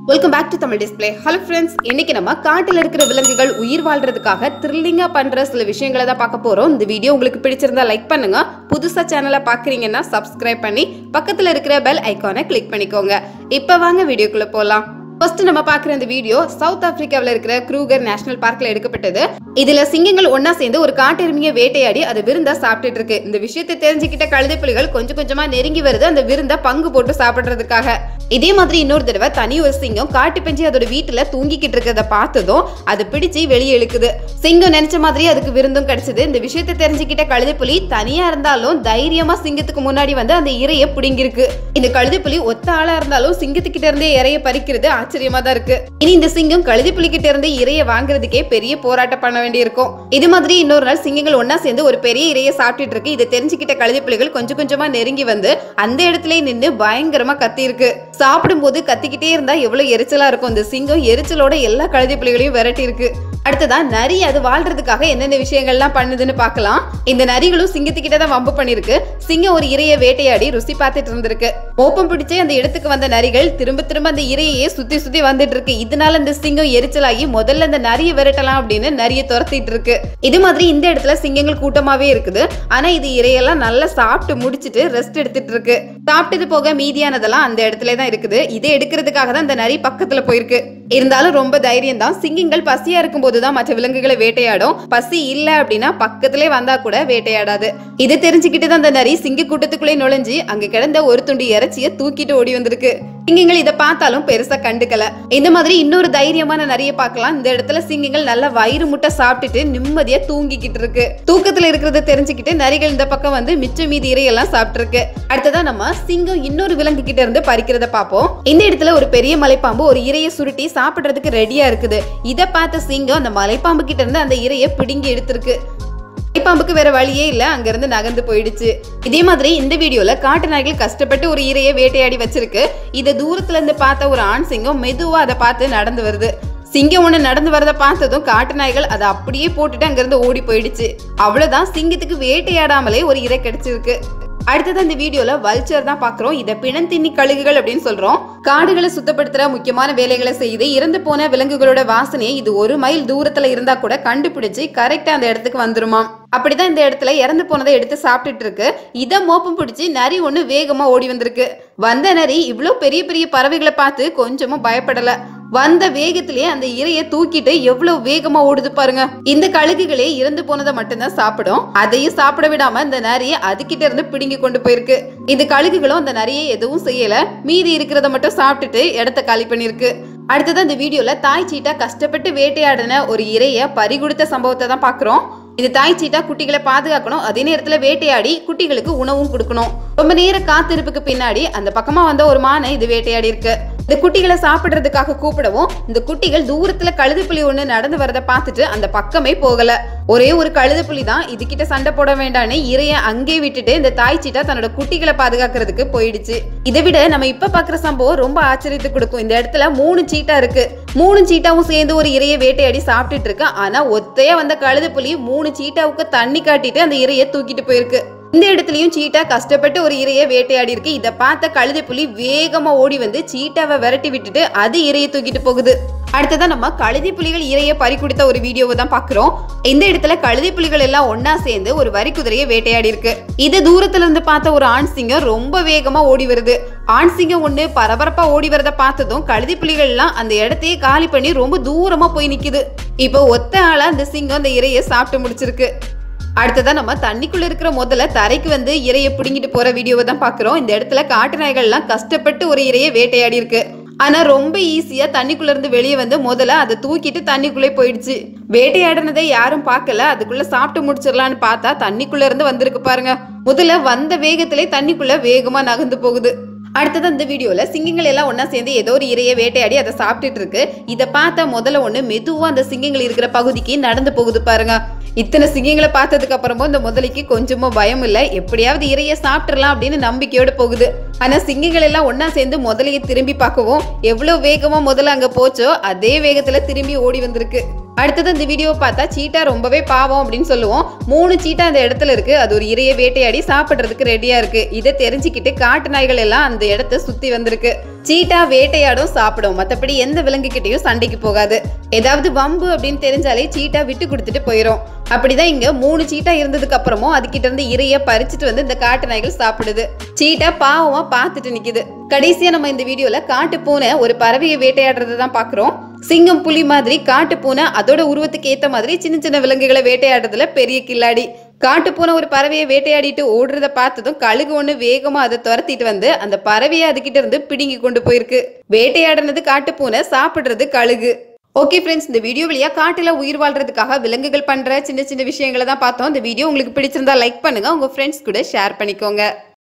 welcome back to Tamil display hello friends இன்னைக்கு நம்ம காட்டில் இருக்கிற விலங்குகள் உயிர் வாழ்றதுக்காக த்ரில்லிங்கா பண்ற சில விஷயங்களை தான் பார்க்க போறோம் இந்த வீடியோ உங்களுக்கு பிடிச்சிருந்தா லைக் பண்ணுங்க புதுசா சேனலை பாக்குறீங்கன்னா சப்ஸ்கிரைப் பண்ணி பக்கத்துல இருக்கிற பெல் ஐகானை கிளிக் பண்ணிக்கோங்க இப்போ வாங்க வீடியோக்குள்ள போலாம் ஃபர்ஸ்ட் நம்ம பார்க்குற இந்த வீடியோ சவுத் ஆப்பிரிக்காவில் இருக்கிற க்ரூகர் நேஷனல் பார்க்ல எடுக்கப்பட்டது இதுல சிங்கங்கள் ஒண்ணா சேர்ந்து ஒரு காட்டெருமையை வேட்டையாடி அது விருந்தா சாப்பிட்டுட்டு இருக்கு இந்த விஷயத்தை தெரிஞ்சுக்கிட்ட கழுதை புலிகள் கொஞ்சம் கொஞ்சமா நெருங்கி வருது அந்த விருந்தை பங்கு போட்டு சாப்பிடுறதுக்காக இதே மாதிரி இன்னொரு தடவை தனி ஒரு சிங்கம் காட்டு பெஞ்சு அதோட வீட்டுல தூங்கிக்கிட்டு இருக்கிறத பார்த்ததும் அது பிடிச்சு வெளியே இழுக்குது சிங்கம் நினைச்ச மாதிரி அதுக்கு விருந்தும் கிடைச்சது இந்த விஷயத்தை தெரிஞ்சுக்கிட்ட கழுதை புலி தனியா இருந்தாலும் தைரியமா சிங்கத்துக்கு முன்னாடி வந்து அந்த இரையை பிடுங்கிருக்கு இந்த கழுதை புலி ஒத்த ஆளா இருந்தாலும் சிங்கத்துக்கிட்ட இருந்தே இரையை பறிக்கிறது ஆச்சரியமா தான் இருக்கு இனி இந்த சிங்கம் கழுதை புலிகிட்ட இருந்து இரையை வாங்குறதுக்கே பெரிய போராட்டம் பண்ண வேண்டியிருக்கும் இது மாதிரி இன்னொரு நாள் சிங்கங்கள் ஒண்ணா சேர்ந்து ஒரு பெரிய இரையை சாப்பிட்டுட்டு இருக்கு இதை தெரிஞ்சுக்கிட்ட கழுதை புலிகள் கொஞ்சம் கொஞ்சமா நெருங்கி வந்து அந்த இடத்துல நின்று பயங்கரமா கத்தி இருக்கு சாப்பிடும்போது கத்திக்கிட்டே இருந்தா எவ்வளவு எரிச்சலா இருக்கும் இந்த சிங்கம் எரிச்சலோட எல்லா கழுதை புலிகளையும் விரட்டி இருக்கு அடுத்ததா நரி அது வாழ்றதுக்காக என்னென்ன விஷயங்கள்லாம் பண்ணுதுன்னு பார்க்கலாம் இந்த நரிகளும் சிங்கத்துக்கிட்ட தான் வம்பு பண்ணிருக்கு சிங்கம் ஒரு இரையை வேட்டையாடி ருசி பார்த்துட்டு இருந்திருக்கு மோப்பம் பிடிச்சே அந்த இடத்துக்கு வந்த நரிகள் திரும்ப திரும்ப அந்த இரையே சுத்தி சுத்தி வந்துட்டு இருக்கு இதனால இந்த சிங்கம் எரிச்சலாகி முதல்ல இந்த நரியை விரட்டலாம் அப்படின்னு நரியை துரத்திட்டு இருக்கு இது மாதிரி இந்த இடத்துல சிங்கங்கள் கூட்டமாவே இருக்குது ஆனா இது இரையெல்லாம் நல்லா சாப்பிட்டு முடிச்சிட்டு ரெஸ்ட் எடுத்துட்டு இருக்கு சாப்பிட்டது போக மீதியானதெல்லாம் அந்த இடத்துல தான் இருக்குது இதை எடுக்கிறதுக்காக தான் இந்த நரி பக்கத்துல போயிருக்கு இருந்தாலும் ரொம்ப தைரியம் தான் சிங்கங்கள் பசியா இருக்கும்போது தான் மற்ற விலங்குகளை வேட்டையாடும் பசி இல்ல அப்படின்னா பக்கத்திலே வந்தா கூட வேட்டையாடாது இது தெரிஞ்சுக்கிட்டு தான் அந்த நரி சிங்க கூட்டத்துக்குள்ளே நுழைஞ்சு அங்க கிடந்த ஒரு துண்டு இறைச்சிய தூக்கிட்டு ஓடி வந்திருக்கு சிங்கங்கள் இதை பார்த்தாலும் பெருசா கண்டுக்கல இந்த மாதிரி இன்னொரு தைரியமான நரிய பார்க்கலாம் இந்த இடத்துல சிங்கங்கள் நல்ல வயிறு முட்டை சாப்பிட்டுட்டு நிம்மதியா தூங்கிக்கிட்டு இருக்கு தூக்கத்துல இருக்கிறத தெரிஞ்சுக்கிட்டு நரிகள் இந்த பக்கம் வந்து மிச்ச மீதி இறையெல்லாம் சாப்பிட்டு இருக்கு அடுத்ததா நம்ம சிங்கம் இன்னொரு விலங்கு கிட்ட இருந்து பறிக்கிறத பார்ப்போம் இந்த இடத்துல ஒரு பெரிய மலைப்பாம்பு ஒரு இரையை சுருட்டி சாப்பிடுறதுக்கு ரெடியா இருக்குது இதை பார்த்த சிங்கம் அந்த மலைப்பாம்பு கிட்ட இருந்து அந்த இரையை பிடுங்கி எடுத்திருக்கு மலைப்பாம்புக்கு வேற வழியே இல்ல அங்கிருந்து நகர்ந்து போயிடுச்சு இதே மாதிரி இந்த வீடியோல காட்டு நாய்கள் கஷ்டப்பட்டு ஒரு இரையை வேட்டையாடி வச்சிருக்கு இதை தூரத்துல இருந்து பார்த்த ஒரு ஆண் சிங்கம் மெதுவா அதை பார்த்து நடந்து வருது சிங்கம் ஒண்ணு நடந்து வரத பார்த்ததும் காட்டு நாய்கள் அதை அப்படியே போட்டுட்டு அங்கிருந்து ஓடி போயிடுச்சு அவ்வளவுதான் சிங்கத்துக்கு வேட்டையாடாமலே ஒரு இரை கிடைச்சிருக்கு அடுத்தது இந்த வீடியோல வல்ச்சர் தான் பாக்குறோம் இத பிணந்தின்னி கழுகுகள் அப்படின்னு சொல்றோம் காடுகளை சுத்தப்படுத்துற முக்கியமான வேலைகளை செய்து இறந்து போன விலங்குகளோட வாசனையை இது ஒரு மைல் தூரத்துல இருந்தா கூட கண்டுபிடிச்சு கரெக்டா அந்த இடத்துக்கு வந்துருமாம் அப்படிதான் இந்த இடத்துல இறந்து போனதை எடுத்து சாப்பிட்டுட்டு இருக்கு இதை மோப்பம் பிடிச்சி நரி ஒண்ணு வேகமா ஓடி வந்திருக்கு வந்த நரி இவ்வளோ பெரிய பெரிய பறவைகளை பார்த்து கொஞ்சமும் பயப்படல வந்த வேகத்திலேயே அந்த இரையை தூக்கிட்டு எவ்வளவு வேகமா ஓடுது பாருங்க இந்த கழுகுகளே இறந்து போனதை மட்டும்தான் சாப்பிடும் அதையும் சாப்பிட விடாம இந்த நரியை அதுகிட்ட இருந்து பிடுங்கி கொண்டு போயிருக்கு இந்த கழுகுகளும் அந்த நரியை எதுவும் செய்யல மீதி இருக்கிறத மட்டும் சாப்பிட்டுட்டு இடத்த காலி பண்ணிருக்கு அடுத்தது அந்த வீடியோல தாய் சீட்டா கஷ்டப்பட்டு வேட்டையாடின ஒரு இரைய பறி கொடுத்த சம்பவத்தை தான் பாக்குறோம் இது தாய் சீட்டா குட்டிகளை பாதுகாக்கணும் அதே நேரத்துல வேட்டையாடி குட்டிகளுக்கு உணவும் கொடுக்கணும் ரொம்ப நேர காத்திருப்புக்கு பின்னாடி அந்த பக்கமா வந்த ஒரு மானை இது வேட்டையாடி இருக்கு இந்த குட்டிகளை சாப்பிடுறதுக்காக கூப்பிடவும் இந்த குட்டிகள் தூரத்துல கழுது புலி ஒண்ணு நடந்து வரத பார்த்துட்டு அந்த பக்கமே போகல ஒரே ஒரு கழுது புலி தான் இதுகிட்ட சண்டை போட வேண்டான்னு இறைய அங்கே விட்டுட்டு இந்த தாய் சீட்டா தன்னோட குட்டிகளை பாதுகாக்கிறதுக்கு போயிடுச்சு இதை விட நம்ம இப்ப பாக்குற சம்பவம் ரொம்ப ஆச்சரியத்தை கொடுக்கும் இந்த இடத்துல மூணு சீட்டா இருக்கு மூணு சீட்டாவும் சேர்ந்து ஒரு இரையை வேட்டையாடி சாப்பிட்டுட்டு இருக்கு ஆனா ஒத்தையா வந்த கழுது புலி மூணு சீட்டாவுக்கு தண்ணி காட்டிட்டு அந்த இரையை தூக்கிட்டு போயிருக்கு இந்த இடத்துலயும் சீட்டா கஷ்டப்பட்டு ஒரு இரையை வேட்டையாடி இருக்கு இதை பார்த்த கழுதை புலி வேகமா ஓடி வந்து சீட்டாவை விரட்டி விட்டுட்டு அது இரையை தூக்கிட்டு போகுது அடுத்ததான் நம்ம கழுதை புலிகள் இரையை பறி கொடுத்த ஒரு வீடியோவை தான் பாக்குறோம் இந்த இடத்துல கழுதை புலிகள் எல்லாம் ஒன்னா சேர்ந்து ஒரு வரி குதிரையை வேட்டையாடி இருக்கு இது தூரத்துல இருந்து பார்த்த ஒரு ஆண் சிங்கம் ரொம்ப வேகமா ஓடி வருது ஆண் சிங்கம் ஒண்ணு பரபரப்பா ஓடி வரத பார்த்ததும் கழுதை புலிகள் எல்லாம் அந்த இடத்தையே காலி பண்ணி ரொம்ப தூரமா போய் நிக்குது இப்போ ஒத்த ஆளா அந்த சிங்கம் அந்த இரையை சாப்பிட்டு முடிச்சிருக்கு அடுத்ததா நம்ம தண்ணிக்குள்ள இருக்கிற முதல்ல தரைக்கு வந்து இரையை பிடுங்கிட்டு போற வீடியோவை தான் பாக்குறோம் இந்த இடத்துல காட்டு நாய்கள்லாம் கஷ்டப்பட்டு ஒரு இரையை வேட்டையாடி இருக்கு ஆனா ரொம்ப ஈஸியா தண்ணிக்குள்ள இருந்து வெளியே வந்து முதல்ல அதை தூக்கிட்டு தண்ணிக்குள்ளே போயிடுச்சு வேட்டையாடினதை யாரும் பார்க்கல அதுக்குள்ள சாப்பிட்டு முடிச்சிடலான்னு பார்த்தா தண்ணிக்குள்ள இருந்து வந்திருக்கு பாருங்க முதல்ல வந்த வேகத்திலே தண்ணிக்குள்ள வேகமா நகர்ந்து போகுது அடுத்தது அந்த வீடியோல சிங்கங்கள் எல்லாம் ஒண்ணா சேர்ந்து ஏதோ ஒரு இரையை வேட்டையாடி அதை சாப்பிட்டுட்டு இருக்கு இதை பார்த்தா முதல்ல ஒண்ணு மெதுவா அந்த சிங்கங்கள் இருக்கிற பகுதிக்கு நடந்து போகுது பாருங்க இத்தனை சிங்கங்களை பார்த்ததுக்கு அப்புறமும் இந்த முதலைக்கு கொஞ்சமும் பயம் இல்லை எப்படியாவது இறைய சாப்பிட்டுறலாம் அப்படின்னு நம்பிக்கையோட போகுது ஆனா சிங்கங்கள் எல்லாம் ஒண்ணா சேர்ந்து முதலையை திரும்பி பார்க்கவும் எவ்வளவு வேகமா முதல்ல அங்க போச்சோ அதே வேகத்துல திரும்பி ஓடி வந்திருக்கு அடுத்தது இந்த வீடியோ பார்த்தா சீட்டா ரொம்பவே பாவம் அப்படின்னு சொல்லுவோம் மூணு சீட்டா அந்த இடத்துல இருக்கு அது ஒரு இரையை வேட்டையாடி சாப்பிடுறதுக்கு ரெடியா இருக்கு இதை தெரிஞ்சுக்கிட்டு காட்டு நாய்கள் எல்லாம் அந்த இடத்த சுத்தி வந்திருக்கு சீட்டா வேட்டையாடும் சாப்பிடும் மத்தபடி எந்த விலங்கு கிட்டயும் சண்டைக்கு போகாது ஏதாவது வம்பு அப்படின்னு தெரிஞ்சாலே சீட்டா விட்டு கொடுத்துட்டு போயிடும் அப்படிதான் இங்க மூணு சீட்டா இருந்ததுக்கு அப்புறமும் அதுகிட்ட இருந்து இரைய பறிச்சுட்டு வந்து இந்த காட்டு நாய்கள் சாப்பிடுது சீட்டா பாவமா பார்த்துட்டு நிக்குது கடைசியா நம்ம இந்த வீடியோல காட்டு பூனை ஒரு பறவையை வேட்டையாடுறதை தான் பாக்குறோம் சிங்கம் புலி மாதிரி காட்டு பூனை அதோட உருவத்துக்கு ஏத்த மாதிரி சின்ன சின்ன விலங்குகளை வேட்டையாடுறதுல பெரிய கில்லாடி காட்டு பூனை ஒரு பறவையை வேட்டையாடிட்டு ஓடுறத பார்த்ததும் கழுகு ஒண்ணு வேகமா அதை துரத்திட்டு வந்து அந்த பறவையை அதுகிட்ட இருந்து பிடுங்கி கொண்டு போயிருக்கு வேட்டையாடுனது காட்டு பூனை சாப்பிடுறது கழுகு ஓகே ஃப்ரெண்ட்ஸ் இந்த வீடியோ வழியா காட்டுல உயிர் வாழ்றதுக்காக விலங்குகள் பண்ற சின்ன சின்ன விஷயங்களை தான் பார்த்தோம் இந்த வீடியோ உங்களுக்கு பிடிச்சிருந்தா லைக் பண்ணுங்க உங்க ஃப்ரெண்ட்ஸ் கூட ஷேர் பண்ணிக்கோங்க